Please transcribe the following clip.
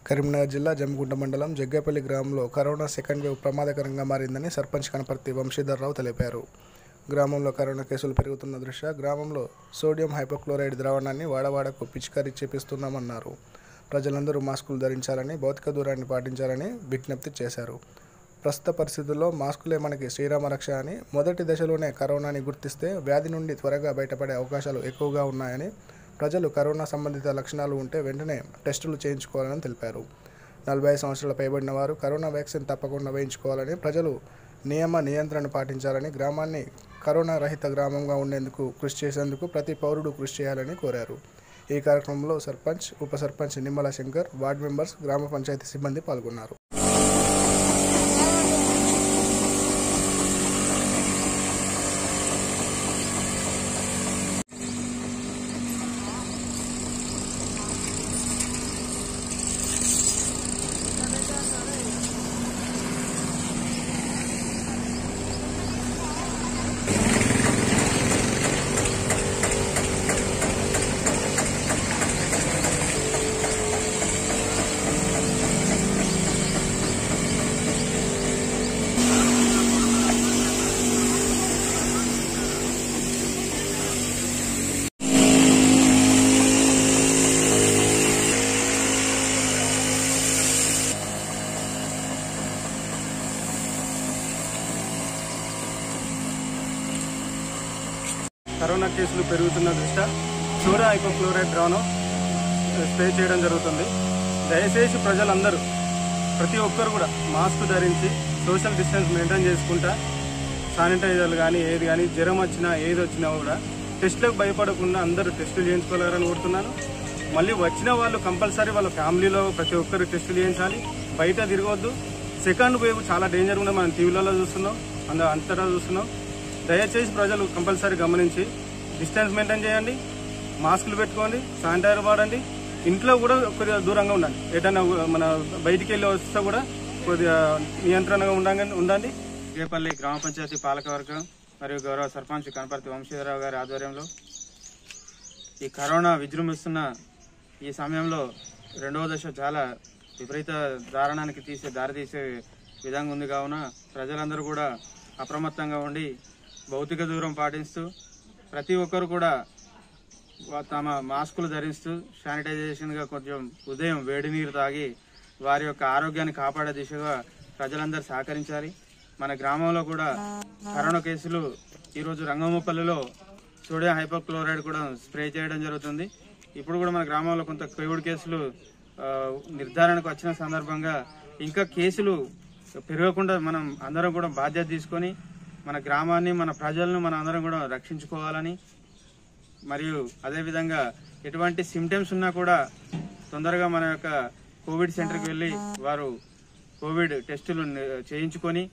కరీంనగర్ జిల్లా జమ్మిగుంట మండలం జగ్గేపల్లి గ్రామంలో కరోనా సెకండ్ వేవ్ ప్రమాదకరంగా మారిందని సర్పంచ్ కనపర్తి వంశీధర్రావు తెలిపారు గ్రామంలో కరోనా కేసులు పెరుగుతున్న దృష్ట్యా గ్రామంలో సోడియం హైపోక్లోరైడ్ ద్రావణాన్ని వాడవాడకు పిచికారీ చేపిస్తున్నామన్నారు ప్రజలందరూ మాస్కులు ధరించాలని భౌతిక దూరాన్ని పాటించాలని విజ్ఞప్తి చేశారు ప్రస్తుత పరిస్థితుల్లో మాస్కులే మనకి శ్రీరామ రక్ష అని మొదటి దశలోనే కరోనాని గుర్తిస్తే వ్యాధి నుండి త్వరగా బయటపడే అవకాశాలు ఎక్కువగా ఉన్నాయని ప్రజలు కరోనా సంబంధిత లక్షణాలు ఉంటే వెంటనే టెస్టులు చేయించుకోవాలని తెలిపారు నలభై ఐదు సంవత్సరాల పైబడిన వారు కరోనా వ్యాక్సిన్ తప్పకుండా వేయించుకోవాలని ప్రజలు నియమ నియంత్రణ పాటించాలని గ్రామాన్ని కరోనా రహిత గ్రామంగా ఉండేందుకు కృషి చేసేందుకు ప్రతి పౌరుడు కృషి చేయాలని కోరారు ఈ కార్యక్రమంలో సర్పంచ్ ఉప సర్పంచ్ నిమ్మల శంకర్ వార్డు మెంబర్స్ గ్రామ పంచాయతీ సిబ్బంది పాల్గొన్నారు కరోనా కేసులు పెరుగుతున్న దృష్ట్యా సోడా హైపోక్లోరైడ్ ద్రావణం స్ప్రే చేయడం జరుగుతుంది దయచేసి ప్రజలందరూ ప్రతి ఒక్కరు కూడా మాస్క్ ధరించి సోషల్ డిస్టెన్స్ మెయింటైన్ చేసుకుంటా శానిటైజర్లు కానీ ఏది కానీ జ్వరం వచ్చినా ఏది వచ్చినా కూడా టెస్టులకు భయపడకుండా అందరూ టెస్టులు చేయించుకోలేరని కోరుతున్నాను మళ్ళీ వచ్చిన వాళ్ళు కంపల్సరీ వాళ్ళ ఫ్యామిలీలో ప్రతి ఒక్కరు టెస్టులు చేయించాలి బయట తిరగవద్దు సెకండ్ వేవ్ చాలా డేంజర్ కూడా మనం టీవీలలో చూస్తున్నాం అంద అంతటా చూస్తున్నాం దయచేసి ప్రజలు కంపల్సరీ గమనించి డిస్టెన్స్ మెయింటైన్ చేయండి మాస్కులు పెట్టుకోండి శానిటైజర్ వాడండి ఇంట్లో కూడా కొద్దిగా దూరంగా ఉండండి ఎటన్నా మన బయటికి వెళ్ళి వస్తే కూడా కొద్దిగా నియంత్రణగా ఉండండి ఉండండి రేపల్లి గ్రామ పంచాయతీ పాలకవర్గం మరియు గౌరవ సర్పంచ్ కనపర్తి వంశీధరరావు గారి ఆధ్వర్యంలో ఈ కరోనా విజృంభిస్తున్న ఈ సమయంలో రెండవ దశ చాలా విపరీత దారుణానికి తీసే దారితీసే విధంగా ఉంది కావున ప్రజలందరూ కూడా అప్రమత్తంగా ఉండి భౌతిక దూరం పాటిస్తూ ప్రతి ఒక్కరు కూడా వా- తమ మాస్కులు ధరిస్తూ శానిటైజేషన్గా కొంచెం ఉదయం వేడి నీరు తాగి వారి యొక్క ఆరోగ్యాన్ని కాపాడే దిశగా ప్రజలందరూ సహకరించాలి మన గ్రామంలో కూడా కరోనా కేసులు ఈరోజు రంగమ్మపల్లిలో సోడియం హైపోక్లోరైడ్ కూడా స్ప్రే చేయడం జరుగుతుంది ఇప్పుడు కూడా మన గ్రామంలో కొంత కోవిడ్ కేసులు ఆ, నిర్ధారణకు వచ్చిన సందర్భంగా ఇంకా కేసులు పెరగకుండా మనం అందరం కూడా బాధ్యత తీసుకొని మన గ్రామాన్ని మన ప్రజలను మన అందరం కూడా రక్షించుకోవాలని మరియు అదేవిధంగా ఎటువంటి సిమ్టమ్స్ ఉన్నా కూడా తొందరగా మన యొక్క కోవిడ్ సెంటర్కి వెళ్ళి వారు కోవిడ్ టెస్టులు ని- చేయించుకొని